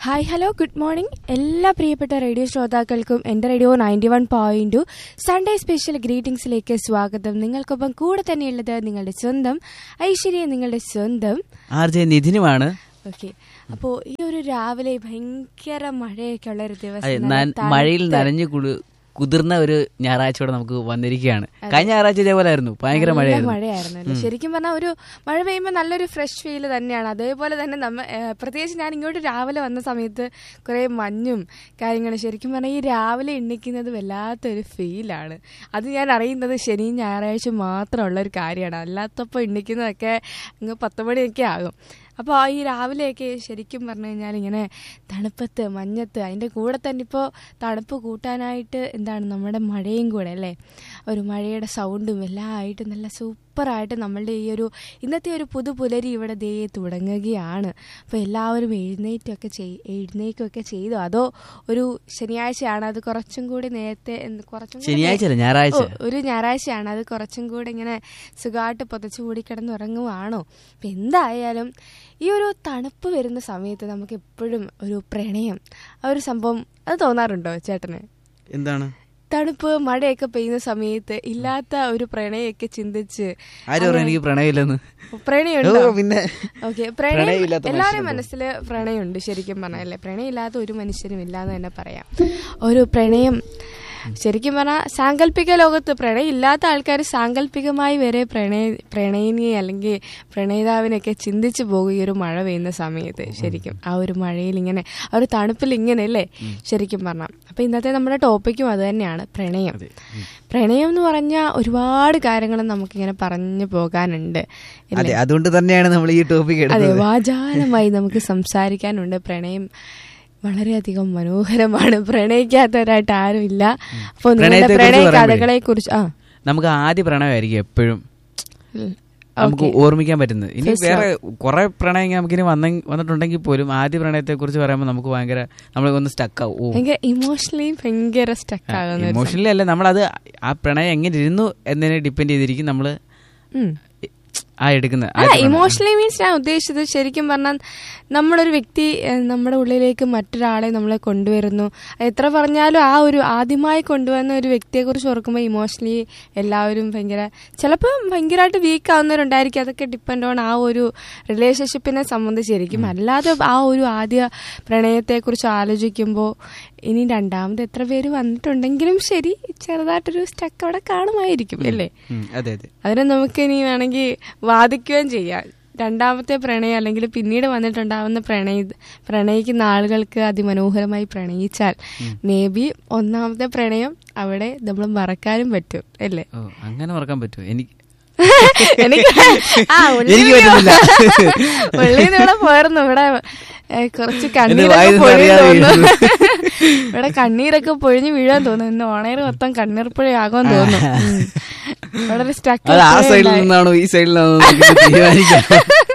Hi hello good morning എല്ലാ പ്രിയപ്പെട്ട radio ശ്രോതാക്കൾക്കും എൻ്റെ radio ninety one point two Sunday special ഗ്രീറ്റിംഗ്സിലേക്ക് സ്വാഗതം നിങ്ങൾക്കൊപ്പം കൂടെ തന്നെയുള്ളത് നിങ്ങളുടെ സ്വന്തം ഐശ്വര്യ നിങ്ങളുടെ സ്വന്തം ആർ ജെ നിധിനുമാണ് ഓക്കെ അപ്പോൾ ഈ ഒരു രാവിലെ ഭയങ്കര മഴയൊക്കെ ഉള്ള ഒരു അതെ ദിവസം നന- നല്ല മഴയിൽ തണുത്ത് നനഞ്ഞു കുളി- കുതിർന്ന ഒരു ഞായറാഴ്ച കൂടെ നമുക്ക് വന്നിരിക്കുകയാണ് കഴിഞ്ഞ ഞായറാഴ്ച ഇതേപോലെ ആയിരുന്നു ഭയങ്കര നല്ല മഴയായിരുന്നു മഴയായിരുന്നു അല്ലേ? ശരിക്കും പറഞ്ഞാൽ ഒരു മഴ പെയ്യുമ്പോൾ നല്ലൊരു ഫ്രഷ് ഫീൽ തന്നെയാണ് അതേപോലെ തന്നെ നമ്മ ഏഹ് പ്രത്യേകിച്ച് ഞാൻ ഇങ്ങോട്ട് രാവിലെ വന്ന സമയത്ത് കുറേ മഞ്ഞും കാര്യങ്ങളും ശരിക്കും പറഞ്ഞാൽ ഈ രാവിലെ എണ്ണിക്കുന്നത് വല്ലാത്തൊരു ഫീലാണ് അത് ഞാൻ അറിയുന്നത് ശനിയും ഞായറാഴ്ച മാത്രമുള്ള ഒരു കാര്യമാണ് അല്ലാത്തപ്പോൾ എണ്ണിക്കുന്നതൊക്കെ അങ്ങ് പത്ത് മണിയൊക്കെ ആകും അപ്പോൾ ഈ രാവിലെയൊക്കെ ശരിക്കും പറഞ്ഞു കഴിഞ്ഞാൽ ഇങ്ങനെ തണുപ്പത്ത് മഞ്ഞത്ത് അതിൻ്റെ കൂടെ തന്നെ ഇപ്പോൾ തണുപ്പ് കൂട്ടാനായിട്ട് എന്താണ് നമ്മുടെ മഴയും കൂടെ അല്ലേ ഒരു മഴയുടെ സൗണ്ടും എല്ലാം ആയിട്ട് നല്ല സൂപ്പറായിട്ട് നമ്മളുടെ ഈ ഒരു ഇന്നത്തെ ഒരു പുതുപുലരി ഇവിടെ ദേ തുടങ്ങുകയാണ് അപ്പോൾ എല്ലാവരും എഴുന്നേറ്റൊക്കെ ചെയ് എഴുന്നേക്കൊക്കെ ചെയ്തു അതോ ഒരു ശനിയാഴ്ചയാണ് അത് കുറച്ചും കൂടി നേരത്തെ എന്ത് കുറച്ചും കൂടി നേ- ശനിയാഴ്ച അല്ല ഞായറാഴ്ച ഓ, ഒരു ഞായറാഴ്ചയാണ് അത് കുറച്ചും കൂടെ ഇങ്ങനെ സുഖമായിട്ട് പുതച്ചു കൂടി കിടന്നുറങ്ങുവാണോ അപ്പം എന്തായാലും ഈ ഒരു തണുപ്പ് വരുന്ന സമയത്ത് നമുക്ക് എപ്പോഴും ഒരു പ്രണയം ആ ഒരു സംഭവം അത് തോന്നാറുണ്ടോ ചേട്ടന് എന്താണ് തണുപ്പ് മഴയൊക്കെ പെയ്യുന്ന സമയത്ത് ഇല്ലാത്ത ഒരു പ്രണയമൊക്കെ ചിന്തിച്ച് ആരും പറഞ്ഞു എനിക്ക് പ്രണയമില്ലെന്ന് പ്രണയമുണ്ടോ ഓ, പിന്നെ ഓക്കെ പ്രണയം പ്രണയമില്ലാത്ത എല്ലാവരും മനസ്സിൽ പ്രണയമുണ്ട് ശരിക്കും പറഞ്ഞാലേ പ്രണയമില്ലാത്ത ഒരു മനുഷ്യരും ഇല്ലാന്ന് തന്നെ പറയാം ഒരു പ്രണയം ശരിക്കും പറഞ്ഞാൽ സാങ്കല്പിക ലോകത്ത് പ്രണയം ഇല്ലാത്ത ആൾക്കാർ സാങ്കല്പികമായി വരെ പ്രണയ പ്രണയിനിയെ അല്ലെങ്കിൽ പ്രണയിതാവിനെയൊക്കെ ചിന്തിച്ചു പോകും ഈ ഒരു മഴ പെയ്യുന്ന സമയത്ത് ശരിക്കും ആ ഒരു മഴയിൽ ഇങ്ങനെ ആ ഒരു തണുപ്പിൽ ഇങ്ങനെ അല്ലേ ശരിക്കും പറഞ്ഞാൽ അപ്പൊ ഇന്നത്തെ നമ്മുടെ ടോപ്പിക്കും അത് തന്നെയാണ് പ്രണയം പ്രണയം എന്ന് പറഞ്ഞാൽ ഒരുപാട് കാര്യങ്ങൾ നമുക്കിങ്ങനെ പറഞ്ഞു പോകാനുണ്ട് ഇല്ലേ? അതെ അതുകൊണ്ട് തന്നെയാണ് നമ്മൾ ഈ ടോപ്പിക് അതെ എടുത്തത് വാചാലമായി നമുക്ക് സംസാരിക്കാനുണ്ട് പ്രണയം വളരെയധികം മനോഹരമാണ് പ്രണയിക്കാത്തവരായിട്ട് ആരുമില്ല അപ്പോൾ നിങ്ങളുടെ പ്രണയത്തെക്കുറിച്ച് പ്രണയ പറയുമ്പോഴേ. കഥകളെ കുറിച്ച് ആ നമുക്ക് ആദ്യ പ്രണയമായിരിക്കും എപ്പോഴും ഉം. നമുക്ക് Okay. ഓർമ്മിക്കാൻ പറ്റുന്നത് ഇനി First വേറെ കുറെ പ്രണയം നമുക്കിനി വന്ന വന്നിട്ടുണ്ടെങ്കിൽ പോലും ആദ്യ പ്രണയത്തെ കുറിച്ച് പറയുമ്പോൾ നമുക്ക് ഭയങ്കര നമ്മൾ ഒന്ന് സ്റ്റക്ക് ആവും ഓ ഭയങ്കര ഇമോഷണലി ഭയങ്കര സ്റ്റക്ക് ആകുന്ന ഒരു ഇമോഷണലി അല്ല നമ്മളത് ആ പ്രണയം എങ്ങനെ ഇരുന്നു എന്നതിനെ ഡിപ്പെൻഡ് ചെയ്തിരിക്കും നമ്മൾ ഉം. ആ എടുക്കുന്നത് അല്ല ഇമോഷണലി മീൻസ് ഞാൻ ഉദ്ദേശിച്ചത് ശരിക്കും പറഞ്ഞാൽ നമ്മളൊരു വ്യക്തി ഏഹ്, നമ്മുടെ ഉള്ളിലേക്ക് മറ്റൊരാളെ നമ്മളെ കൊണ്ടുവരുന്നു എത്ര പറഞ്ഞാലും ആ ഒരു ആദ്യമായി കൊണ്ടുവന്ന ഒരു വ്യക്തിയെ കുറിച്ച് ഓർക്കുമ്പോൾ ഇമോഷണലി എല്ലാവരും ഭയങ്കര ചിലപ്പോൾ ഭയങ്കരമായിട്ട് വീക്ക് ആവുന്നവരുണ്ടായിരിക്കും അതൊക്കെ ഡിപ്പെൻഡ് ഓൺ ആ ഒരു റിലേഷൻഷിപ്പിനെ സംബന്ധിച്ചിരിക്കും അല്ലാതെ ആ ഒരു ആദ്യ പ്രണയത്തെക്കുറിച്ച് ആലോചിക്കുമ്പോൾ ഇനി രണ്ടാമത് എത്ര പേര് വന്നിട്ടുണ്ടെങ്കിലും ശരി ചെറുതായിട്ടൊരു സ്റ്റക്ക് അവിടെ കാണുമായിരിക്കും അല്ലേ അതെ അതെ അതിനെ നമുക്ക് ഇനി വേണമെങ്കിൽ വാദിക്കുകയും ചെയ്യാം രണ്ടാമത്തെ പ്രണയം അല്ലെങ്കിൽ പിന്നീട് വന്നിട്ടുണ്ടാവുന്ന പ്രണയ പ്രണയിക്കുന്ന ആളുകൾക്ക് അതിമനോഹരമായി പ്രണയിച്ചാൽ മേ ബി ഒന്നാമത്തെ പ്രണയം അവിടെ നമ്മൾ മറക്കാനും പറ്റും അല്ലേ ഓ അങ്ങനെ മറക്കാൻ പറ്റുമോ എനിക്ക് എനിക്ക് ആ ഉള്ളിൽ എനിക്ക് പറ്റുന്നില്ല. ഉള്ളിൽ ഇവിടെ പോയിരുന്നു ഇവിടെ ഏ, കുറച്ച് എന്റെ കണ്ണീരൊക്കെ വായിൽ നിന്ന് പൊഴിയും അറിയാതെ തോന്നുന്നു ഇവിടെ കണ്ണീരൊക്കെ പൊഴിഞ്ഞ് വീഴാൻ തോന്നുന്നു ഇന്ന് ഓണയർ മൊത്തം കണ്ണീർ പുഴയാകാൻ തോന്നുന്നു ഉം. ഇവിടെ ഒരു സ്റ്റക്ക് അത് ആ സൈഡിൽ നിന്നാണോ ഈ സൈഡിൽ നിന്നാണോ എന്ന് നമുക്ക് തീരുമാനിക്കാം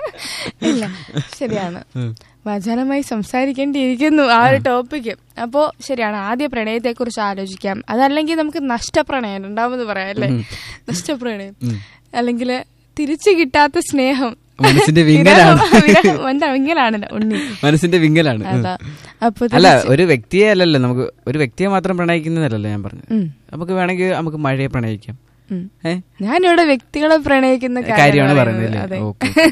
ഇല്ല ശരിയാണ് വാചാലമായി സംസാരിക്കേണ്ടിയിരിക്കുന്നു ആ ഒരു ടോപ്പിക്ക് അപ്പോ ശരിയാണ് ആദ്യ പ്രണയത്തെ കുറിച്ച് ആലോചിക്കാം അതല്ലെങ്കിൽ നമുക്ക് നഷ്ടപ്രണയം രണ്ടാമത് പറയാം അല്ലേ നഷ്ടപ്രണയം അല്ലെങ്കിൽ തിരിച്ചു കിട്ടാത്ത സ്നേഹം മനസ്സിന്റെ വിങ്ങലാണ് വിരഹം. എന്താ വിങ്ങലാണല്ലോ ഉണ്ണി മനസ്സിന്റെ വിങ്ങലാണ് ഉം. അതാ അപ്പൊ അല്ല ഒരു വ്യക്തിയെ അല്ലല്ലോ നമുക്ക് ഒരു വ്യക്തിയെ മാത്രം പ്രണയിക്കുന്നതല്ലല്ലോ ഞാൻ പറഞ്ഞത് ഉം, നമുക്ക് വേണമെങ്കിൽ നമുക്ക് മഴയെ പ്രണയിക്കാം ഉം. ഏ ഞാനിവിടെ വ്യക്തികളെ പ്രണയിക്കുന്ന കാര്യമാണ് കാര്യമാണ് പറയുന്നത് പറയുന്നത്. അല്ലേ? അതെ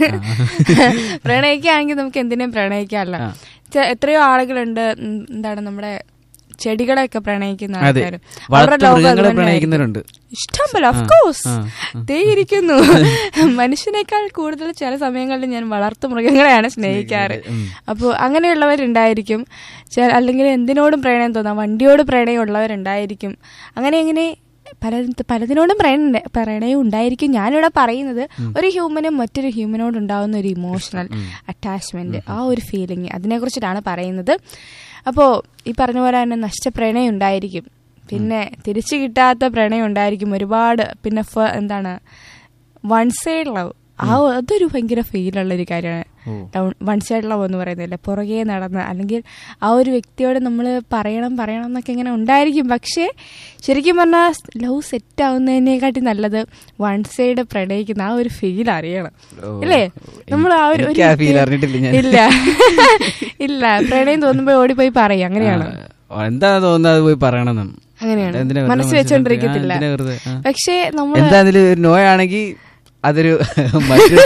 ഓക്കേ. പ്രണയിക്കുകയാണെങ്കിൽ നമുക്ക് എന്തിനേം പ്രണയിക്കാമല്ലോ ആ. ചെ- എത്രയോ ആളുകളുണ്ട് ഉം, എന്താണ് നമ്മുടെ ചെടികളെയൊക്കെ പ്രണയിക്കുന്ന അതെ ആൾക്കാർ അവരുടെ വളർത്തു ലോകം മൃഗങ്ങളെ അതുതന്നെയായിരിക്കും. പ്രണയിക്കുന്നവരുണ്ട് ഇഷ്ടം പോലെ ഓഫ് കോഴ്സ് ആ, ദേ ഇരിക്കുന്നു മനുഷ്യനേക്കാൾ കൂടുതൽ ചില സമയങ്ങളിൽ ഞാൻ വളർത്തു മൃഗങ്ങളെയാണ് സ്നേഹിക്കാറ് ഉം. അപ്പോൾ അങ്ങനെയുള്ളവരുണ്ടായിരിക്കും ചെ- അല്ലെങ്കിൽ എന്തിനോടും പ്രണയം തോന്നാം വണ്ടിയോട് പ്രണയം ഉള്ളവരുണ്ടായിരിക്കും അങ്ങനെ അങ്ങനെ പല പലതിനോടും പ്രണയ പ്രണയം ഉണ്ടായിരിക്കും ഞാനിവിടെ പറയുന്നത് ഒരു ഹ്യൂമനും മറ്റൊരു ഹ്യൂമനോട് ഉണ്ടാകുന്ന ഒരു ഇമോഷണൽ അറ്റാച്ച്മെന്റ് ആ ഒരു ഫീലിംഗ് അതിനെക്കുറിച്ചിട്ടാണ് പറയുന്നത് അപ്പോൾ ഈ പറഞ്ഞ പോലെ തന്നെ നഷ്ടപ്രണയം ഉണ്ടായിരിക്കും പിന്നെ തിരിച്ചു കിട്ടാത്ത പ്രണയം ഉണ്ടായിരിക്കും ഒരുപാട് പിന്നെ ഫ- എന്താണ് വൺ സൈഡ് ലവ് ആ അതൊരു ഭയങ്കര ഫീലുള്ള ഒരു കാര്യമാണ് ഓ. ഡൗൺ വൺ സൈഡ് ലവ് എന്ന് പറയുന്നില്ല പുറകെ നടന്ന് അല്ലെങ്കിൽ ആ ഒരു വ്യക്തിയോട് നമ്മൾ പറയണം പറയണം എന്നൊക്കെ ഇങ്ങനെ ഉണ്ടായിരിക്കും പക്ഷേ ശരിക്കും പറഞ്ഞാൽ ലവ് സെറ്റ് ആവുന്നതിനെക്കാട്ടി നല്ലത് വൺ സൈഡ് പ്രണയിക്കുന്ന ആ ഒരു ഫീൽ അറിയണം ഓ. അല്ലേ നമ്മൾ ആ ഒരു ഒരു എനിക്ക് ആ feel വ്യക്തിയെ- അറിഞ്ഞിട്ടില്ല ഞാൻ. ഇല്ല ഇല്ല പ്രണയം തോന്നുമ്പോൾ ഓടിപ്പോയി പറയും അങ്ങനെയാണ് ആ, എന്താ തോന്നുന്നത് അത് പോയി പറയണമെന്ന് അങ്ങനെയാണ് എന്തിനാ വെറുതെ മനസ്സ് മനസ്സിൽ വെച്ചോണ്ടിരിക്കത്തില്ല ആ, എന്തിനാ വെറുതെ? ആ. പക്ഷേ നമ്മൾ എന്താ അതില് ഒരു നോയാണെങ്കിൽ അതൊരു മറ്റു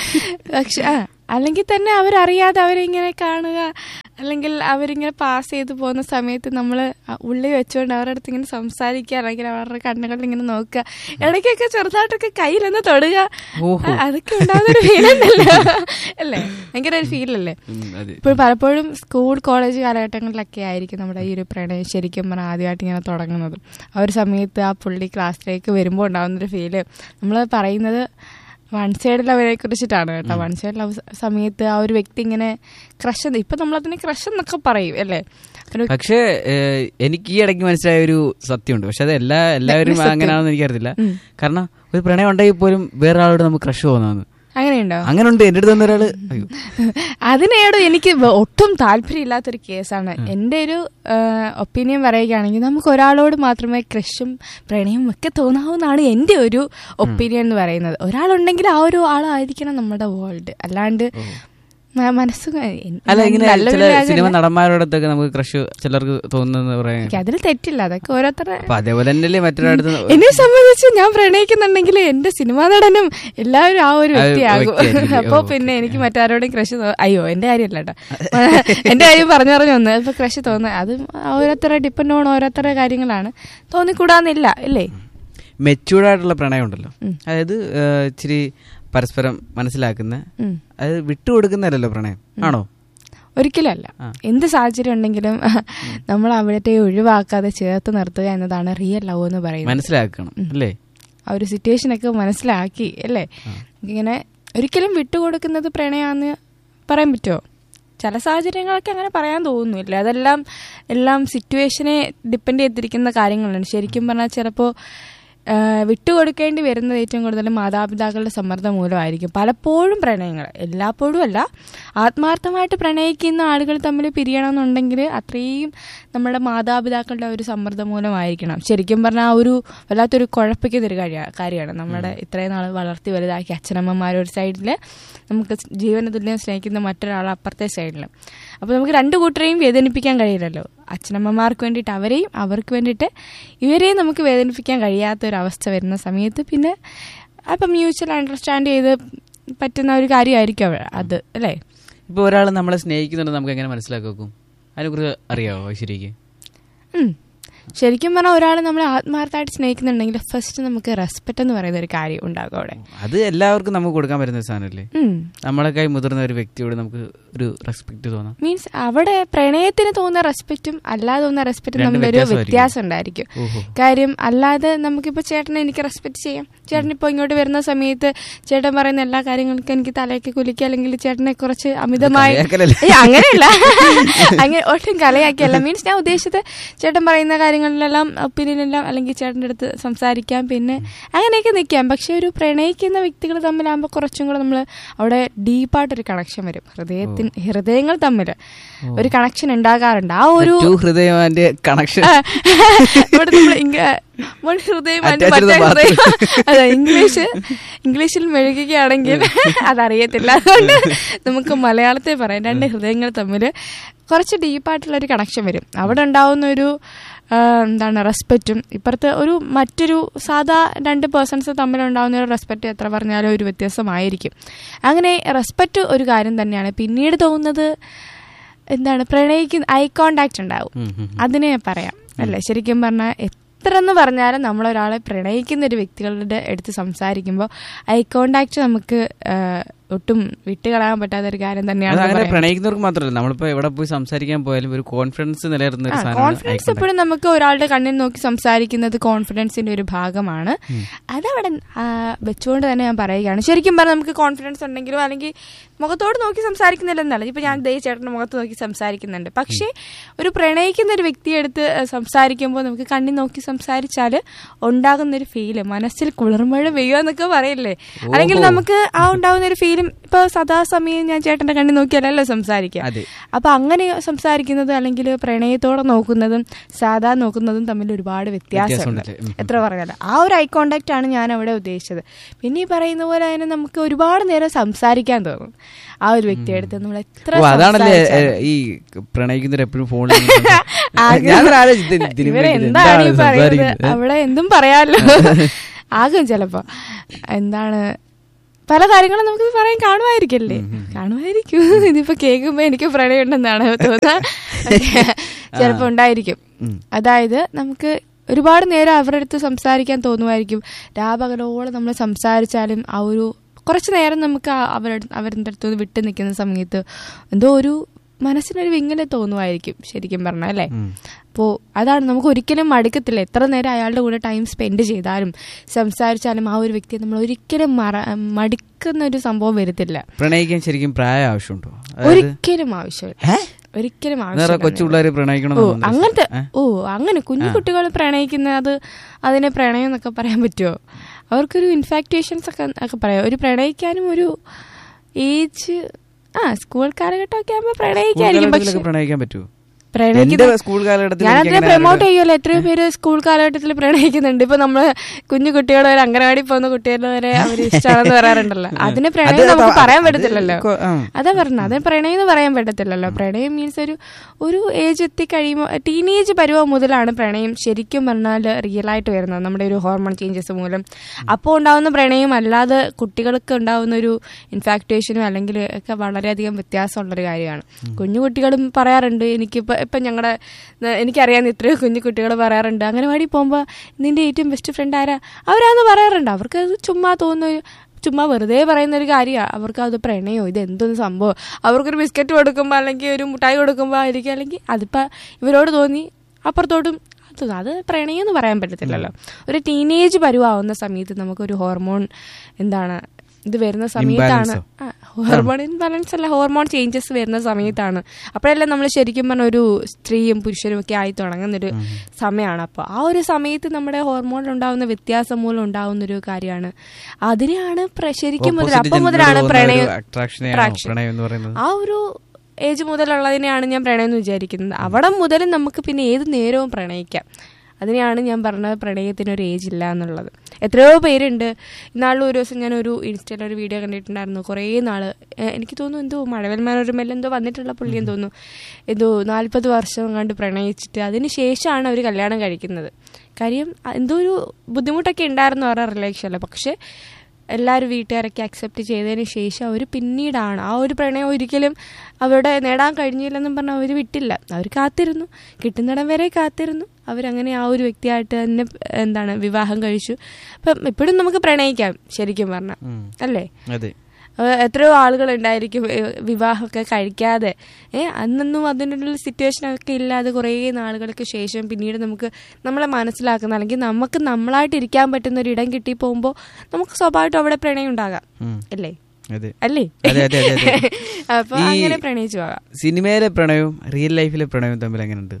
പക്ഷെ ആ അല്ലെങ്കിൽ തന്നെ അവരറിയാതെ അവരിങ്ങനെ കാണുക അല്ലെങ്കിൽ അവരിങ്ങനെ പാസ് ചെയ്ത് പോകുന്ന സമയത്ത് നമ്മൾ ഉള്ളിൽ വെച്ചുകൊണ്ട് അവരുടെ അടുത്ത് ഇങ്ങനെ സംസാരിക്കുക അല്ലെങ്കിൽ അവരുടെ കണ്ണുകളിൽ ഇങ്ങനെ നോക്കുക ഇടയ്ക്കൊക്കെ ചെറുതായിട്ടൊക്കെ കയ്യിലൊന്ന് തൊടുക ഓഹോ. ആ, അതൊക്കെ ഉണ്ടാകുന്നൊരു ഫീലുണ്ടല്ലോ അല്ലേ ഭയങ്കര ഒരു ഫീലല്ലേ ഉം, അതെ. ഇപ്പോൾ പലപ്പോഴും സ്കൂൾ കോളേജ് കാലഘട്ടങ്ങളിലൊക്കെ ആയിരിക്കും നമ്മുടെ ഈ ഒരു പ്രണയം ശരിക്കും പറഞ്ഞാൽ ആദ്യമായിട്ട് ഇങ്ങനെ തുടങ്ങുന്നത് ആ ഒരു സമയത്ത് ആ പുള്ളി ക്ലാസ്സിലേക്ക് വരുമ്പോൾ ഉണ്ടാകുന്നൊരു ഫീല് നമ്മൾ പറയുന്നത് വൺ സൈഡ് ലവിനെ കുറിച്ചിട്ടാണ് കേട്ടോ വൺ സൈഡ് ലവ് സമയത്ത് ആ ഒരു വ്യക്തി ഇങ്ങനെ ക്രഷ് ഇപ്പൊ നമ്മളതിന് ക്രഷ് എന്നൊക്കെ പറയും അല്ലേ ഒരു പക്ഷേ ഏഹ്, എനിക്ക് ഈ ഇടയ്ക്ക് മനസ്സിലായ ഒരു സത്യമുണ്ട് പക്ഷെ അത് എല്ലാ എല്ലാവരും സത്യം. അങ്ങനെയാണെന്ന് എനിക്കറിയത്തില്ല ഉം. കാരണം ഒരു പ്രണയം ഉണ്ടെങ്കിൽ പോലും വേറെ ആളോട് നമുക്ക് ക്രഷ് തോന്നാന്ന് അങ്ങനെയുണ്ടോ അങ്ങനെ ഉണ്ട് എന്റെ അടുത്ത് വന്നൊരാള് അയ്യോ അതിനോട് എനിക്ക് വ- ഒട്ടും താല്പര്യമില്ലാത്തൊരു കേസാണ് എൻ്റെ ഒരു ഒപ്പീനിയൻ പറയുകയാണെങ്കിൽ നമുക്ക് ഒരാളോട് മാത്രമേ ക്രഷും പ്രണയവും ഒക്കെ തോന്നാവുന്നതാണ് എൻ്റെ ഒരു ഒപ്പീനിയൻ എന്ന് പറയുന്നത് ഒരാളുണ്ടെങ്കിൽ ആ ഒരു ആളായിരിക്കണം നമ്മുടെ വേൾഡ് അല്ലാണ്ട് മ- മനസ്സ് ക- എൻ- അല്ല ഇങ്ങനെ നല്ലൊരു ചില കാര്യമല്ല. സിനിമ നടന്മാരോടൊക്കെ നമുക്ക് ക്രഷ് ചിലർക്ക് തോന്നുന്നത് പറയാൻ എനിക്ക് അതിൽ തെറ്റില്ല അതൊക്കെ ഓരോരുത്തരുടെ അപ്പൊ അതേപോലെ തന്നെയല്ലേ മറ്റൊരാടുത്ത് എന്നെ സംബന്ധിച്ച് ഞാൻ പ്രണയിക്കുന്നുണ്ടെങ്കിൽ എന്റെ സിനിമാ നടനും എല്ലാവരും ആ ഒരു ആ ഒരു വ്യക്തിയാകും വ്യക്തിയായിരിക്കും. അപ്പൊ ഓ, പിന്നെ എനിക്ക് മറ്റാരോടും ക്രഷ് അയ്യോ എന്റെ കാര്യമല്ല കേട്ടോ എന്റെ കാര്യം പറഞ്ഞു പറഞ്ഞു വന്ന് ഇപ്പൊ ക്രഷ് തോന്നുന്നത് അത് ഓരോരുത്തരുടെ ഡിപ്പെൻഡ് ഓൺ ഓരോരുത്തരുടെ കാര്യങ്ങളാണ് തോന്നിക്കൂടാന്നില്ല അല്ലേ മെച്ചൂർഡ് ആയിട്ടുള്ള പ്രണയം ഉണ്ടല്ലോ ഉം. അതായത് ഏഹ്, ഇച്ചിരി പരസ്പരം മനസ്സിലാക്കുന്ന ഉം. അത് വിട്ടുകൊടുക്കുന്നതല്ലോ പ്രണയം ആണോ ഒരിക്കലും അല്ല ആ. എന്ത് സാഹചര്യം ഉണ്ടെങ്കിലും നമ്മൾ അവിടത്തെ ഒഴിവാക്കാതെ ചേർത്ത് നിർത്തുക എന്നതാണ് റിയൽ ലവ് എന്ന് പറയുന്നത് മനസ്സിലാക്കണം അല്ലേ ആ ഒരു സിറ്റുവേഷനൊക്കെ മനസ്സിലാക്കി അല്ലേ ഇങ്ങനെ ഒരിക്കലും വിട്ടുകൊടുക്കുന്നത് പ്രണയാന്ന് പറയാൻ പറ്റുമോ ചില സാഹചര്യങ്ങളൊക്കെ അങ്ങനെ പറയാൻ തോന്നുന്നില്ല അതെല്ലാം എല്ലാം സിറ്റുവേഷനെ ഡിപ്പെൻഡ് ചെയ്തിരിക്കുന്ന കാര്യങ്ങളാണ് ശരിക്കും പറഞ്ഞാൽ ചിലപ്പോൾ വിട്ടുകൊടുക്കേണ്ടി വരുന്നത് ഏറ്റവും കൂടുതൽ മാതാപിതാക്കളുടെ സമ്മർദ്ദം മൂലമായിരിക്കും പലപ്പോഴും പ്രണയങ്ങൾ എല്ലാപ്പോഴും അല്ല ആത്മാർത്ഥമായിട്ട് പ്രണയിക്കുന്ന ആളുകൾ തമ്മിൽ പിരിയണമെന്നുണ്ടെങ്കിൽ അത്രയും നമ്മുടെ മാതാപിതാക്കളുടെ ഒരു സമ്മർദ്ദം മൂലമായിരിക്കണം ശരിക്കും പറഞ്ഞാൽ ആ ഒരു വല്ലാത്തൊരു കുഴപ്പിക്കുന്ന ഒരു കാര്യ കാര്യമാണ് നമ്മുടെ ഇത്രയും നാൾ വളർത്തി വലുതാക്കി അച്ഛനമ്മമാർ ഒരു സൈഡിൽ നമുക്ക് ജീവന തുല്യം സ്നേഹിക്കുന്ന മറ്റൊരാൾ അപ്പുറത്തെ സൈഡിൽ അപ്പോൾ നമുക്ക് രണ്ട് കൂട്ടരെയും വേദനിപ്പിക്കാൻ കഴിയില്ലല്ലോ അച്ഛനമ്മമാർക്ക് വേണ്ടിയിട്ട് അവരെയും അവർക്ക് വേണ്ടിയിട്ട് ഇവരെയും നമുക്ക് വേദനിപ്പിക്കാൻ കഴിയാത്ത ഒരു അവസ്ഥ വരുന്ന സമയത്ത് പിന്നെ അപ്പം മ്യൂച്വൽ അണ്ടർസ്റ്റാൻഡ് ചെയ്ത് പറ്റുന്ന ഒരു കാര്യമായിരിക്കും അവ- അത് അല്ലേ ഇപ്പൊ ഒരാൾ നമ്മളെ സ്നേഹിക്കുന്നുണ്ട് നമുക്ക് എങ്ങനെ മനസ്സിലാക്കും അതിനെക്കുറിച്ച് അറിയാവോ ശരിക്ക് ഉം. ശരിക്കും പറഞ്ഞാൽ ഒരാൾ നമ്മളെ ആത്മാർത്ഥമായിട്ട് സ്നേഹിക്കുന്നുണ്ടെങ്കിൽ ഫസ്റ്റ് നമുക്ക് റെസ്പെക്ട് എന്ന് പറയുന്ന ഒരു കാര്യം ഉണ്ടാകും അവിടെ അത് എല്ലാവർക്കും നമുക്ക് കൊടുക്കാൻ പറ്റുന്ന ഒരു സാധനമല്ലേ ഉം. നമ്മളെക്കായി മുതിർന്ന ഒരു വ്യക്തിയോട് നമുക്ക് ഒരു റെസ്പെക്ട് തോന്നാം മീൻസ് അവിടെ പ്രണയത്തിന് തോന്നുന്ന റെസ്പെക്റ്റും അല്ലാതെ തോന്നുന്ന റെസ്പെക്റ്റും രണ്ട് തമ്മിലൊരു വ്യത്യാസമായിരിക്കും. വ്യത്യാസം ഉണ്ടായിരിക്കും ഓഹോ കാര്യം അല്ലാതെ നമുക്കിപ്പോൾ ചേട്ടനെ എനിക്ക് റെസ്പെക്ട് ചെയ്യാം ചേട്ടൻ ഇപ്പോൾ ഇങ്ങോട്ട് വരുന്ന സമയത്ത് ചേട്ടൻ പറയുന്ന എല്ലാ കാര്യങ്ങൾക്കും എനിക്ക് തലയൊക്കെ കുലിക്കുക അല്ലെങ്കിൽ ചേട്ടനെ കുറച്ച് അമിതമായി കളിയാക്കലല്ലേ? ഏയ് അങ്ങനെയല്ല അങ്ങനെ ഒട്ടും കളയാക്കിയല്ല മീൻസ് ഞാൻ ഉദ്ദേശിച്ചത് ചേട്ടൻ പറയുന്ന കാര്യങ്ങളിലെല്ലാം ഒപ്പീനിയനെല്ലാം അല്ലെങ്കിൽ ചേട്ടൻ്റെ അടുത്ത് സംസാരിക്കാം പിന്നെ അങ്ങനെയൊക്കെ നിൽക്കാം പക്ഷെ ഒരു പ്രണയിക്കുന്ന വ്യക്തികൾ തമ്മിലാകുമ്പോൾ കുറച്ചും കൂടെ നമ്മൾ അവിടെ ഡീപ്പായിട്ടൊരു കണക്ഷൻ വരും ഹൃദയത്തിന് ഹൃദയങ്ങൾ തമ്മിൽ ഒരു കണക്ഷൻ ഉണ്ടാകാറുണ്ട് ആ ഒരു ടു ഹൃദയവാന്റെ കണക്ഷൻ ആ, ഇവിടെ നമ്മൾ ഇങ്ങ- മോൾ ഹൃദയം അതിന്റെ Attached മറ്റേ to the ഹൃദയം അതെ ഇംഗ്ലീഷ് ഇംഗ്ലീഷിൽ മെഴുകുകയാണെങ്കിൽ അതറിയത്തില്ല അതുകൊണ്ട് നമുക്ക് മലയാളത്തിൽ പറയാം രണ്ട് ഹൃദയങ്ങൾ തമ്മിൽ കുറച്ച് ഡീപ്പായിട്ടുള്ള ഒരു കണക്ഷൻ വരും അവിടെ ഉണ്ടാവുന്ന ഒരു ആ, എന്താണ് റെസ്പെക്റ്റും ഇപ്പുറത്ത് ഒരു മറ്റൊരു സാധാ രണ്ട് പേഴ്സൺസ് തമ്മിലുണ്ടാവുന്ന ഒരു റെസ്പെക്റ്റ് എത്ര പറഞ്ഞാലും ഒരു വ്യത്യാസമായിരിക്കും അങ്ങനെ റെസ്പെക്റ്റ് ഒരു കാര്യം തന്നെയാണ് പിന്നീട് തോന്നുന്നത് എന്താണ് പ്രണയിക്കുന്ന ഐ കോണ്ടാക്ട് ഉണ്ടാവും അതിനെ പറയാം അല്ലേ ശരിക്കും പറഞ്ഞാൽ എത്ര എന്ന് പറഞ്ഞാലും നമ്മളൊരാളെ പ്രണയിക്കുന്ന ഒരു വ്യക്തികളുടെ അടുത്ത് സംസാരിക്കുമ്പോൾ ഐ കോണ്ടാക്ട് നമുക്ക് ആ, ഒട്ടും വിട്ടുകളയാൻ പറ്റാത്ത ഒരു കാര്യം അത് തന്നെയാണ് അങ്ങനെ പറയാൻ. പ്രണയിക്കുന്നവർക്ക് മാത്രമല്ല നമ്മളിപ്പോ എവിടെ പോയി സംസാരിക്കാൻ പോയാലും ഒരു കോൺഫിഡൻസ് നിലനിർത്തുന്ന ഒരു സാധനമാണ് കോൺഫിഡൻസ് എപ്പോഴും നമുക്ക് ഒരാളുടെ കണ്ണിൽ നോക്കി സംസാരിക്കുന്നത് കോൺഫിഡൻസിന്റെ ഒരു ഭാഗമാണ് അതവിടെ ആ, വെച്ചുകൊണ്ട് തന്നെ ഞാൻ പറയുകയാണ് ശരിക്കും പറഞ്ഞാൽ നമുക്ക് കോൺഫിഡൻസ് ഉണ്ടെങ്കിലും അല്ലെങ്കിൽ മുഖത്തോട് നോക്കി സംസാരിക്കുന്നില്ലെന്നല്ല ഇപ്പൊ ഞാൻ ദേ ചേട്ടന്റെ മുഖത്ത് നോക്കി സംസാരിക്കുന്നുണ്ട് പക്ഷേ ഒരു പ്രണയിക്കുന്ന ഒരു വ്യക്തിയെടുത്ത് സംസാരിക്കുമ്പോൾ നമുക്ക് കണ്ണിൽ നോക്കി സംസാരിച്ചാൽ ഉണ്ടാകുന്ന ഒരു ഫീല് മനസ്സിൽ കുളിർമഴ പെയ്യുക എന്നൊക്കെ പറയില്ലേ അല്ലെങ്കിൽ നമുക്ക് ആ ഉണ്ടാകുന്ന ഒരു ഫീലും ഇപ്പൊ സദാസമയം ഞാൻ ചേട്ടന്റെ കണ്ണിൽ നോക്കിയാലല്ലോ സംസാരിക്കുക അതെ അപ്പൊ അങ്ങനെ സംസാരിക്കുന്നത് അല്ലെങ്കിൽ പ്രണയത്തോടെ നോക്കുന്നതും സാധാ നോക്കുന്നതും തമ്മിൽ ഒരുപാട് വ്യത്യാസമുണ്ട് വ്യത്യാസമുണ്ടല്ലേ? ഉം. എത്ര പറഞ്ഞാലും ആ ഒരു ഐ കോണ്ടാക്ട് ആണ് ഞാൻ അവിടെ ഉദ്ദേശിച്ചത് പിന്നെ ഈ പറയുന്ന പോലെ അതിനെ നമുക്ക് ഒരുപാട് നേരം സംസാരിക്കാൻ തോന്നും ആ ഒരു വ്യക്തിയെടുത്ത് നമ്മൾ എത്ര ഓ അതാണല്ലേ സംസാരിച്ചാലും. ഏ, ഈ പ്രണയിക്കുന്നവർ എപ്പോഴും ഫോണിൽ ആകെ- ഞാൻ ആലോചിച്ചു, ഇത് ഇതിന് ഇവരെ വേണ്ടി എന്താണ് ഈ എന്താണ് പറയുന്നത് സംസാരിക്കുന്നത്? അവിടെ എന്തും പറയാലോ ആകും ചിലപ്പോ എന്താണ് പല കാര്യങ്ങളും നമുക്ക് പറയാൻ കാണുമായിരിക്കല്ലേ കാണുമായിരിക്കും ഇതിപ്പോ കേൾക്കുമ്പോ എനിക്ക് പ്രണയം ഉണ്ടെന്നാണ് തോന്നുക ചിലപ്പോ ഉണ്ടായിരിക്കും ഉം. അതായത് നമുക്ക് ഒരുപാട് നേരം അവരുടെ അടുത്ത് സംസാരിക്കാൻ തോന്നുമായിരിക്കും രാപകലോളം നമ്മൾ സംസാരിച്ചാലും ആ ഒരു കുറച്ച് നേരം നമുക്ക് ആ അവരുടെ അവരുടെ അടുത്ത് വിട്ടു നിൽക്കുന്ന സമയത്ത് എന്തോ ഒരു മനസ്സിനൊരു വിങ്ങല് തോന്നുമായിരിക്കും ശരിക്കും പറഞ്ഞാൽ അല്ലേ ഉം. അപ്പോൾ അതാണ് നമുക്ക് ഒരിക്കലും മടുക്കത്തില്ല എത്ര നേരം അയാളുടെ കൂടെ ടൈം സ്പെൻഡ് ചെയ്താലും സംസാരിച്ചാലും ആ ഒരു വ്യക്തിയെ നമ്മൾ ഒരിക്കലും മറ മടുക്കുന്ന ഒരു സംഭവം വരത്തില്ല പ്രണയിക്കാൻ ശരിക്കും പ്രായം ആവശ്യമുണ്ടോ അതായത് ഒരിക്കലും ആവശ്യമില്ല ഒരിക്കലും നേരെ ആവശ്യമില്ല കൊച്ചു പിള്ളേര് പ്രണയിക്കണം ഓ എന്നുണ്ടോ? അങ്ങനത്തെ ഏ? ഓ അങ്ങനെ കുഞ്ഞു കുട്ടികൾ പ്രണയിക്കുന്ന അത് അതിനെ പ്രണയം എന്നൊക്കെ പറയാൻ പറ്റുമോ അവർക്കൊരു ഇൻഫാക്ടേഷൻസ് ഒക്കെ ഒക്കെ പറയാം ഒരു പ്രണയിക്കാനും ഒരു ഏജ് ആ സ്കൂൾ കാലഘട്ടമൊക്കെ ആകുമ്പോൾ സ്കൂൾ പ്രണയിക്കായിരിക്കും പക്ഷെ കാലഘട്ടത്തിലൊക്കെ പ്രണയിക്കാൻ പറ്റുമോ പ്രണയിക്കുന്ന എന്റെ സ്കൂൾ കാലഘട്ടത്തിൽ ഞാൻ എനിക്ക് അതിനെ അങ്ങനെ പ്രൊമോട്ട് അറിയില്ല. ചെയ്യുമല്ലോ എത്രയോ പേര് സ്കൂൾ കാലഘട്ടത്തിൽ പ്രണയിക്കുന്നുണ്ട് ഇപ്പൊ നമ്മള് കുഞ്ഞു കുട്ടികൾ വരെ അംഗനവാടി പോകുന്ന കുട്ടികൾ വരെ അവർ ഇഷ്ടമാണെന്ന് പറയാറുണ്ടല്ലോ അതിന് പ്രണയം അത് നമുക്ക് അത് പറയാൻ അത് പറ്റത്തില്ലല്ലോ കൊ- ആ. അതാ പറഞ്ഞത് അത് പ്രണയം എന്ന് പറയാൻ പറ്റത്തില്ലല്ലോ പ്രണയം മീൻസ് ഒരു ഒരു ഏജ് എത്തി കഴിയുമ്പോൾ ടീനേജ് പരുവം മുതലാണ് പ്രണയം ശരിക്കും പറഞ്ഞാൽ റിയൽ ആയിട്ട് വരുന്നത് നമ്മുടെ ഒരു ഹോർമോൺ ചേഞ്ചസ് മൂലം അപ്പോൾ ഉണ്ടാവുന്ന പ്രണയം അല്ലാതെ കുട്ടികൾക്ക് ഉണ്ടാവുന്ന ഒരു ഇൻഫാക്ടേഷനും അല്ലെങ്കിൽ ഒക്കെ വളരെയധികം വ്യത്യാസമുള്ളൊരു കാര്യമാണ് കുഞ്ഞു കുട്ടികളും പറയാറുണ്ട് എനിക്കിപ്പോൾ ഇപ്പം ഞങ്ങളുടെ എനിക്കറിയാവുന്ന ഇത്രയോ കുഞ്ഞു കുട്ടികൾ പറയാറുണ്ട് അംഗനവാടി പോകുമ്പോൾ നിന്റെ ഏറ്റവും ബെസ്റ്റ് ഫ്രണ്ട് ആരാ അവരാന്ന് പറയാറുണ്ട് അവർക്ക് അത് ചുമ്മാ തോന്നുന്ന ഒരു- ചുമ്മാ വെറുതെ പറയുന്ന ഒരു കാര്യമാണ് അവർക്ക് അത് പ്രണയോ ഇത് എന്തൊന്ന് സംഭവം അവർക്കൊരു ബിസ്ക്കറ്റ് കൊടുക്കുമ്പോൾ അല്ലെങ്കിൽ ഒരു മുട്ടായി കൊടുക്കുമ്പോൾ ആയിരിക്കും അല്ലെങ്കിൽ അതിപ്പോൾ ഇവരോട് തോന്നി അപ്പുറത്തോട്ടും അത് അത് പ്രണയം എന്ന് പറയാൻ പറ്റത്തില്ലല്ലോ ഒരു ടീനേജ് പരുവാവുന്ന സമയത്ത് നമുക്കൊരു ഹോർമോൺ എന്താണ് ഇത് വരുന്ന സമയത്താണ് Imbalance ഓ? ഹോർമോൺ ഇൻബാലൻസ് അല്ല ഹോർമോൺ ചേഞ്ചസ് വരുന്ന സമയത്താണ് അപ്പോഴല്ലേ നമ്മൾ ശരിക്കും പറഞ്ഞ ഒരു സ്ത്രീയും പുരുഷനും ഒക്കെ ആയി തുടങ്ങുന്നൊരു സമയമാണ് അപ്പോൾ ആ ഒരു സമയത്ത് നമ്മുടെ ഹോർമോണിൽ ഉണ്ടാവുന്ന വ്യത്യാസം മൂലം ഉണ്ടാവുന്ന ഒരു കാര്യമാണ് അതിനെയാണ് പ്ര- ശരിക്കും മുതൽ Opposite അപ്പം gender മുതലാണ് തോന്നുന്ന പ്രണയം ഒരു attraction ആണോ attraction. പ്രണയം എന്ന് പറയുന്നത് ആ ഒരു ഏജ് മുതലുള്ളതിനെയാണ് ഞാൻ പ്രണയം എന്ന് വിചാരിക്കുന്നത് അവിടെ മുതൽ നമുക്ക് പിന്നെ ഏത് നേരവും പ്രണയിക്കാം അതിനെയാണ് ഞാൻ പറഞ്ഞത് പ്രണയത്തിന് ഒരു ഏജ് ഇല്ല എന്നുള്ളത് എത്രയോ പേരുണ്ട് ഇന്നാളിൽ ഒരു ദിവസം ഞാൻ ഒരു ഇൻസ്റ്റയിൽ ഒരു വീഡിയോ കണ്ടിട്ടുണ്ടായിരുന്നു കുറേ നാള് ഏഹ് എനിക്ക് തോന്നുന്നു എന്തോ മഴവൽ മനോരമയിൽ എന്തോ വന്നിട്ടുള്ള പുള്ളിയെന്ന് തോന്നുന്നു എന്തോ നാൽപ്പത് വർഷം കണ്ട് പ്രണയിച്ചിട്ട് അതിന് ശേഷമാണ് അവർ കല്യാണം കഴിക്കുന്നത് കാര്യം അ- എന്തോ ഒരു ബുദ്ധിമുട്ടൊക്കെ ഉണ്ടായിരുന്നു അവരുടെ റിലേഷനിൽ പക്ഷേ എല്ലാവരും വീട്ടുകാരൊക്കെ അക്സെപ്റ്റ് ചെയ്തതിന് ശേഷം അവർ പിന്നീടാണ് ആ ഒരു പ്രണയം ഒരിക്കലും അവരുടെ നേടാൻ കഴിഞ്ഞില്ലെന്നും പറഞ്ഞാൽ അവർ വിട്ടില്ല അവർ കാത്തിരുന്നു കിട്ടുന്നിടം വരെ കാത്തിരുന്നു അവരങ്ങനെ ആ ഒരു വ്യക്തിയായിട്ട് തന്നെ എന്താണ് വിവാഹം കഴിച്ചു അപ്പം എപ്പോഴും നമുക്ക് പ്രണയിക്കാം ശരിക്കും പറഞ്ഞാൽ ഉം. അല്ലേ അതെ ഏഹ് എത്രയോ ആളുകൾ ഉണ്ടായിരിക്കും ഏഹ് വിവാഹമൊക്കെ കഴിക്കാതെ ഏഹ് അന്നൊന്നും അതിനുള്ള സിറ്റുവേഷൻ ഒക്കെ ഇല്ലാതെ കുറേ നാളുകൾക്ക് ശേഷം പിന്നീട് നമുക്ക് നമ്മളെ മനസ്സിലാക്കുന്ന അല്ലെങ്കിൽ നമുക്ക് നമ്മളായിട്ട് ഇരിക്കാൻ പറ്റുന്ന ഒരു ഇടം കിട്ടി പോകുമ്പോൾ നമുക്ക് സ്വാഭാവികമായിട്ടും അവിടെ പ്രണയം ഉണ്ടാകാം ഉം. അല്ലേ അതെ അല്ലേ അതെ, അതെ, അതെ, അതെ. അപ്പൊ ഈ- അങ്ങനെ പ്രണയിച്ചു പോകാം സിനിമയിലെ പ്രണയവും റിയൽ ലൈഫിലെ പ്രണയവും തമ്മിൽ എങ്ങനെയുണ്ട്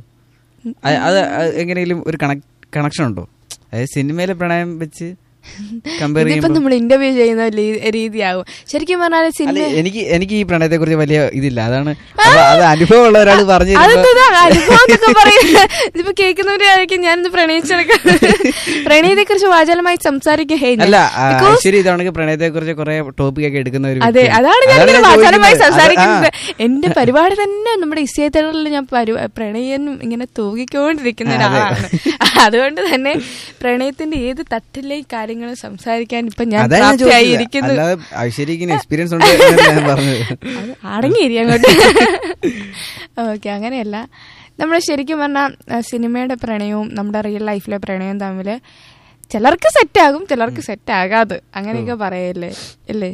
അത് അത് അത് എങ്ങനെയെങ്കിലും ഒരു കണക്ഷൻ ഉണ്ടോ അതായത് സിനിമയിലെ പ്രണയം വെച്ച് കമ്പയർ ഇതിപ്പോ ചെയ്യുമ്പോൾ നമ്മൾ ഇന്റർവ്യൂ ചെയ്യുന്ന ലീ- രീതിയാകും ശരിക്കും പറഞ്ഞാൽ അല്ല സിനിമ എനിക്ക് എനിക്ക് ഈ പ്രണയത്തെ കുറിച്ച് വലിയ ഇതില്ല അതാണ് അപ്പൊ അത് അനുഭവം ഉള്ള ഒരാൾ പറഞ്ഞു തരുമ്പോ- അതെന്താ അനുഭവം എന്നൊക്കെ പറയുന്നത് ഇതിപ്പോ കേൾക്കുന്നവരായിരിക്കും ഞാനിത് പ്രണയിച്ചെടുക്കാം പ്രണയത്തെ കുറിച്ച് വാചാലമായി സംസാരിക്കും ഹേ ഞാൻ- അല്ല ആ, Because- ശരി ഇതാണെങ്കിൽ പ്രണയത്തെ കുറിച്ച് കുറെ ടോപ്പിക് ഒക്കെ എടുക്കുന്ന ഒരു അതെ വ്യക്തിയാണ്. അതാണ് ഞാൻ അതാണ് ഇങ്ങനെ ഞാൻ വാചാലമായി ചോദിക്കുന്നത്. അത് സംസാരിക്കുന്നത് ആ, എന്റെ പരിപാടി തന്നെ നമ്മുടെ ഇസേത്തകളിൽ ഞാൻ പരി- പ്രണയനും ഇങ്ങനെ തൂകിക്കൊണ്ടിരിക്കുന്ന ഒരാളാണ് അതുകൊണ്ട് തന്നെ പ്രണയത്തിന്റെ ഏത് തട്ടിലെ കാര്യങ്ങൾ സംസാരിക്കാൻ ഇപ്പൊ ഞാൻ അതാ ഞാൻ പ്രാപ്തിയായി ചോദിച്ചത്. ഇരിക്കുന്നു അല്ലാതെ ഐശ്വര്യക്ക് എക്സ്പീരിയൻസ് ഉണ്ട് എന്നല്ല ഞാൻ പറഞ്ഞത് അത് അടങ്ങിയിരി അങ്ങോട്ട് ഓക്കെ അങ്ങനെയല്ല നമ്മൾ ശരിക്കും പറഞ്ഞാൽ സിനിമയുടെ പ്രണയവും നമ്മുടെ റിയൽ ലൈഫിലെ പ്രണയവും തമ്മിൽ ചിലർക്ക് സെറ്റ് ആകും ചിലർക്ക് സെറ്റ് ആകാതെ അങ്ങനെയൊക്കെ പറയല്ലേ അല്ലേ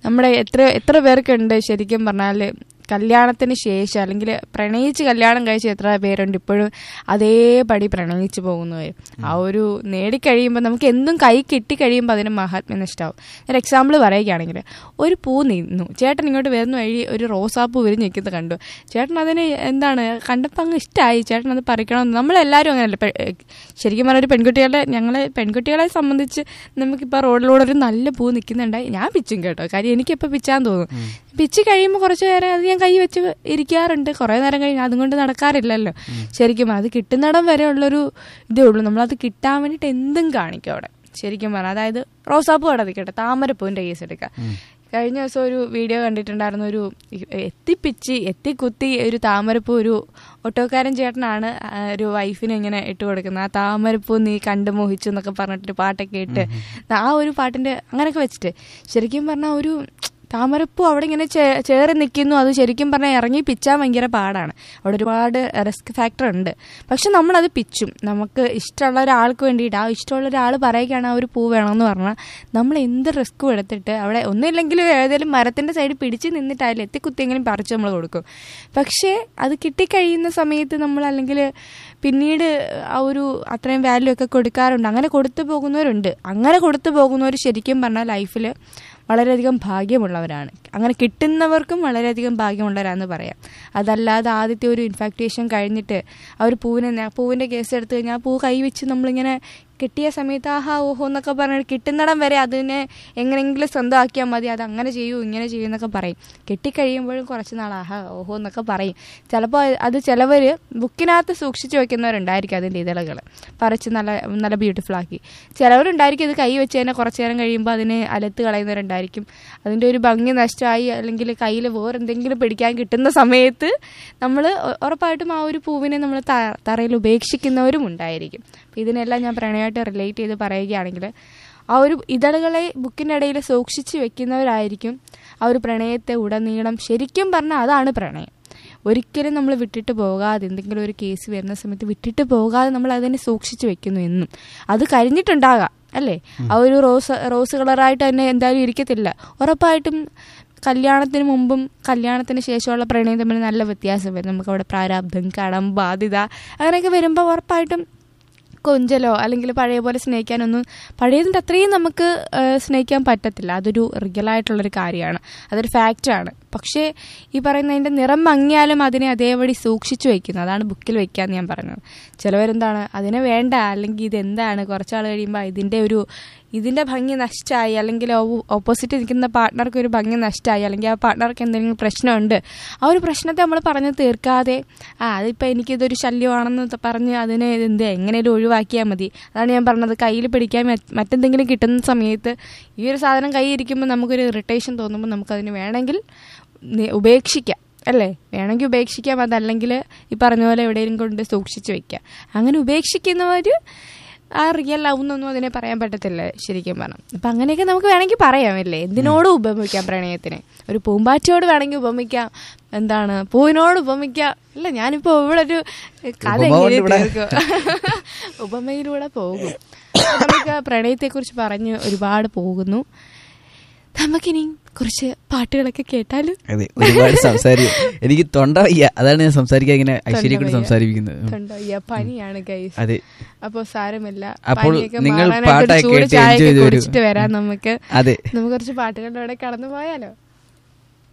നമ്മുടെ എത്ര എത്ര പേർക്കുണ്ട് ശരിക്കും പറഞ്ഞാൽ കല്യാണത്തിന് ശേഷം അല്ലെങ്കിൽ പ്രണയിച്ച് കല്യാണം കഴിച്ച എത്ര പേരുണ്ട് ഇപ്പോഴും അതേപടി പ്രണയിച്ച് പോകുന്നവർ ആ ഒരു നേടിക്കഴിയുമ്പോൾ നമുക്ക് എന്തും കൈ കിട്ടി കഴിയുമ്പോൾ അതിന് മഹാത്മ്യം നഷ്ടമാവും ഒരു എക്സാമ്പിൾ പറയുകയാണെങ്കിൽ ഒരു പൂ നിന്നു ചേട്ടൻ ഇങ്ങോട്ട് വരുന്ന വഴി ഒരു റോസാപ്പൂ വിരിഞ്ഞ് നിൽക്കുന്നത് കണ്ടു ചേട്ടൻ അതിന് എന്താണ് കണ്ടപ്പോൾ അങ്ങ് ഇഷ്ടമായി ചേട്ടൻ അത് പറിക്കണമെന്ന് നമ്മളെല്ലാവരും അങ്ങനെയല്ല പെ- ശരിക്കും പറഞ്ഞ ഒരു പെൺകുട്ടികളുടെ ഞങ്ങളെ പെൺകുട്ടികളെ സംബന്ധിച്ച് നമുക്കിപ്പോൾ റോഡിലൂടെ ഒരു നല്ല പൂ നിൽക്കുന്നുണ്ടായി ഞാൻ പിച്ചും കേട്ടോ കാര്യം എനിക്കിപ്പോൾ പിച്ചാൻ തോന്നും പിച്ച് കഴിയുമ്പോൾ കുറച്ച് നേരം അത് ഞാൻ കൈ വെച്ച് ഇരിക്കാറുണ്ട് കുറേ നേരം കഴിഞ്ഞ് അതും കൊണ്ട് നടക്കാറില്ലല്ലോ ശരിക്കും അത് കിട്ടുന്നിടം വരെ ഉള്ളൊരു ഇതേ ഉള്ളൂ നമ്മളത് കിട്ടാൻ വേണ്ടിയിട്ട് എന്തും കാണിക്കും അവിടെ ശരിക്കും പറഞ്ഞാൽ അതായത് റോസാപ്പൂ അവിടെ നിൽക്കട്ടെ താമരപ്പൂവിൻ്റെ കേസ് എടുക്കുക കഴിഞ്ഞ ദിവസം ഒരു വീഡിയോ കണ്ടിട്ടുണ്ടായിരുന്നു ഒരു എത്തിപ്പിച്ച് എത്തിക്കുത്തി ഒരു താമരപ്പൂ ഒരു ഓട്ടോക്കാരൻ ചേട്ടനാണ് ആ ഒരു വൈഫിന് ഇങ്ങനെ ഇട്ട് കൊടുക്കുന്നത് ആ താമരപ്പൂ നീ കണ്ടു മോഹിച്ചു എന്നൊക്കെ പറഞ്ഞിട്ട് പാട്ടൊക്കെ ഇട്ട് ആ ഒരു പാട്ടിന്റെ അങ്ങനെയൊക്കെ വെച്ചിട്ട് ശരിക്കും പറഞ്ഞാൽ ഒരു താമരപ്പൂ അവിടെ ഇങ്ങനെ ചേ- ചേറി നിൽക്കുന്നു അത് ശരിക്കും പറഞ്ഞാൽ ഇറങ്ങി പിച്ചാൻ ഭയങ്കര പാടാണ് അവിടെ ഒരുപാട് റിസ്ക് ഫാക്ടർ ഉണ്ട് പക്ഷെ നമ്മളത് പിച്ചും നമുക്ക് ഇഷ്ടമുള്ള ഒരാൾക്ക് വേണ്ടിയിട്ട് ആ ഇഷ്ടമുള്ള ഒരാൾ പറയുകയാണ് ആ ഒരു പൂ വേണമെന്ന് പറഞ്ഞാൽ നമ്മൾ എന്ത് റിസ്ക്കും എടുത്തിട്ട് അവിടെ ഒന്നുമില്ലെങ്കിലും ഏതെങ്കിലും മരത്തിൻ്റെ സൈഡിൽ പിടിച്ച് നിന്നിട്ടായാലും എത്തിക്കുത്തിയെങ്കിലും പറിച്ച് നമ്മൾ കൊടുക്കും പക്ഷേ അത് കിട്ടിക്കഴിയുന്ന സമയത്ത് നമ്മൾ അല്ലെങ്കിൽ പിന്നീട് ആ ഒരു അത്രയും വാല്യൂ ഒക്കെ കൊടുക്കാറുണ്ട് അങ്ങനെ കൊടുത്തു പോകുന്നവരുണ്ട് അങ്ങനെ കൊടുത്തു പോകുന്നവർ ശരിക്കും പറഞ്ഞാൽ ലൈഫിൽ വളരെയധികം ഭാഗ്യമുള്ളവരാണ് അങ്ങനെ കിട്ടുന്നവർക്കും വളരെയധികം ഭാഗ്യമുള്ളവരാണെന്ന് പറയാം അതല്ലാതെ ആദ്യത്തെ ഒരു ഇൻഫാക്ട്വേഷൻ കഴിഞ്ഞിട്ട് ആ ഒരു പൂവിനെ ഞാൻ- പൂവിൻ്റെ കേസ് എടുത്ത് കഴിഞ്ഞാൽ ആ പൂ കൈവച്ച് നമ്മളിങ്ങനെ കിട്ടിയ സമയത്ത് ആഹാ ഓഹോ എന്നൊക്കെ പറഞ്ഞിട്ട് കിട്ടുന്നിടം വരെ അതിനെ എങ്ങനെയെങ്കിലും സ്വന്തമാക്കിയാൽ മതി അത് അങ്ങനെ ചെയ്യൂ ഇങ്ങനെ ചെയ്യൂ എന്നൊക്കെ പറയും കിട്ടിക്കഴിയുമ്പോഴും കുറച്ച് നാൾ ആഹാ ഓഹോ എന്നൊക്കെ പറയും ചിലപ്പോൾ അത് ചിലവർ ബുക്കിനകത്ത് സൂക്ഷിച്ച് വെക്കുന്നവരുണ്ടായിരിക്കും അതിൻ്റെ ഇതളുകൾ പറിച്ച് നല്ല നല്ല ബ്യൂട്ടിഫുൾ ആക്കി ചിലവരുണ്ടായിരിക്കും ഇത് കൈ വെച്ച് തന്നെ കുറച്ച് നേരം കഴിയുമ്പോൾ അതിനെ അലത്ത് കളയുന്നവരുണ്ടായിരിക്കും അതിൻ്റെ ഒരു ഭംഗി നഷ്ടമായി അല്ലെങ്കിൽ കയ്യിൽ വേറെന്തെങ്കിലും പിടിക്കാൻ കിട്ടുന്ന സമയത്ത് നമ്മൾ ഉറപ്പായിട്ടും ആ ഒരു പൂവിനെ നമ്മൾ തറയിൽ ഉപേക്ഷിക്കുന്നവരും ഉണ്ടായിരിക്കും അപ്പോൾ ഇതിനെല്ലാം ഞാൻ പ്രണയമായിട്ട് റിലേറ്റ് ചെയ്ത് പറയുകയാണെങ്കിൽ ആ ഒരു ഇതളുകളെ ബുക്കിൻ്റെ ഇടയിൽ സൂക്ഷിച്ച് വെക്കുന്നവരായിരിക്കും ആ ഒരു പ്രണയത്തെ ഉടനീളം ശരിക്കും പറഞ്ഞാൽ അതാണ് പ്രണയം ഒരിക്കലും നമ്മൾ വിട്ടിട്ട് പോകാതെ എന്തെങ്കിലും ഒരു കേസ് വരുന്ന സമയത്ത് വിട്ടിട്ട് പോകാതെ നമ്മൾ അതിനെ സൂക്ഷിച്ച് വെക്കുന്നു എന്നും അത് കഴിഞ്ഞിട്ടുണ്ടാകാം അല്ലേ ആ ഒരു റോസ് റോസ് കളറായിട്ട് തന്നെ എന്തായാലും ഇരിക്കത്തില്ല ഉറപ്പായിട്ടും കല്യാണത്തിന് മുമ്പും കല്യാണത്തിന് ശേഷമുള്ള പ്രണയം തമ്മിൽ നല്ല വ്യത്യാസം വരും നമുക്ക് അവിടെ പ്രാരാബ്ധം കടം ബാധ്യത അങ്ങനെയൊക്കെ വരുമ്പോൾ ഉറപ്പായിട്ടും കൊഞ്ചലോ അല്ലെങ്കിൽ പഴയ പോലെ സ്നേഹിക്കാനൊന്നും പഴയതിൻ്റെ അത്രയും നമുക്ക് ആ, സ്നേഹിക്കാൻ പറ്റത്തില്ല അതൊരു റിയൽ ആയിട്ടുള്ളൊരു കാര്യമാണ് അതൊരു ഫാക്റ്റാണ് പക്ഷേ ഈ പറയുന്നതിൻ്റെ നിറം മങ്ങിയാലും അതിനെ അതേപടി സൂക്ഷിച്ചു വയ്ക്കുന്നു അതാണ് ബുക്കിൽ വെക്കാന്ന് ഞാൻ പറഞ്ഞത് ചിലവരെന്താണ് അതിനെ വേണ്ട അല്ലെങ്കിൽ ഇതെന്താണ് കുറച്ചാൾ കഴിയുമ്പോൾ ഇതിൻ്റെ ഒരു ഇതിൻ്റെ ഭംഗി നഷ്ടമായി അല്ലെങ്കിൽ ഓപ്പോസിറ്റ് നിൽക്കുന്ന പാർട്ട്ണർക്ക് ഒരു ഭംഗി നഷ്ടമായി അല്ലെങ്കിൽ ആ പാർട്ട്ണർക്ക് എന്തെങ്കിലും പ്രശ്നമുണ്ട് ആ ഒരു പ്രശ്നത്തെ നമ്മൾ പറഞ്ഞ് തീർക്കാതെ ആ അതിപ്പോൾ എനിക്കിതൊരു ശല്യമാണെന്ന് ത- പറഞ്ഞ് അതിനെ എന്ത് എങ്ങനെയും ഒഴിവാക്കിയാൽ മതി അതാണ് ഞാൻ പറഞ്ഞത് കയ്യിൽ പിടിക്കാൻ മറ്റ് മറ്റെന്തെങ്കിലും കിട്ടുന്ന സമയത്ത് ഈ ഒരു സാധനം കൈ ഇരിക്കുമ്പോൾ നമുക്കൊരു ഇറിറ്റേഷൻ തോന്നുമ്പോൾ നമുക്കതിന് വേണമെങ്കിൽ നി- ഉപേക്ഷിക്കാം അല്ലേ വേണമെങ്കിൽ ഉപേക്ഷിക്കാം അതല്ലെങ്കിൽ ഈ പറഞ്ഞ പോലെ എവിടെയെങ്കിലും കൊണ്ട് സൂക്ഷിച്ച് വെക്കാം അങ്ങനെ ഉപേക്ഷിക്കുന്നവർ ആ റിയൽ ലവ് എന്നൊന്നും അതിനെ പറയാൻ പറ്റത്തില്ല ശരിക്കും പറഞ്ഞു അപ്പം അങ്ങനെയൊക്കെ നമുക്ക് വേണമെങ്കിൽ പറയാം അല്ലേ എന്തിനോടും ഉപമിക്കാം പ്രണയത്തിനെ ഒരു പൂമ്പാറ്റയോട് വേണമെങ്കിൽ ഉപമിക്കാം എന്താണ് പൂവിനോട് ഉപമിക്കാം അല്ല ഞാനിപ്പോൾ ഇവിടെ ഒരു കഥ ഉപമ കൊണ്ട് എങ്ങനെ ഇവിടെ- തീർക്കും ഉപമയിലൂടെ പോകും അപ്പൊ നമുക്ക് ആ പ്രണയത്തെക്കുറിച്ച് പറഞ്ഞ് ഒരുപാട് പോകുന്നു നമുക്കിനി കുറച്ച് പാട്ടുകളൊക്കെ കേട്ടാലും അതെ ഒരുപാട് സംസാരിക്കും എനിക്ക് തൊണ്ട വയ്യ അതാണ് ഞാൻ സംസാരിക്കാൻ ഇങ്ങനെ ഐശ്വര്യ കൊണ്ട് വയ്യ. സംസാരിപ്പിക്കുന്നത് ഉം. കണ്ടോ ഈ പനിയാണ് ഗൈസ് അതെ അപ്പൊ സാരമില്ല അപ്പോൾ പനിയൊക്കെ നിങ്ങൾ മാറാനായിട്ട് ഒരു പാട്ടൊക്കെ ചൂട് കേട്ട് ചായ enjoy ചെയ്ത് വരൂ. കുടിച്ചിട്ട് വരാം നമുക്ക് അതെ നമുക്ക് കുറച്ച് പാട്ടുകളിലൂടെ കടന്നു പോയാലോ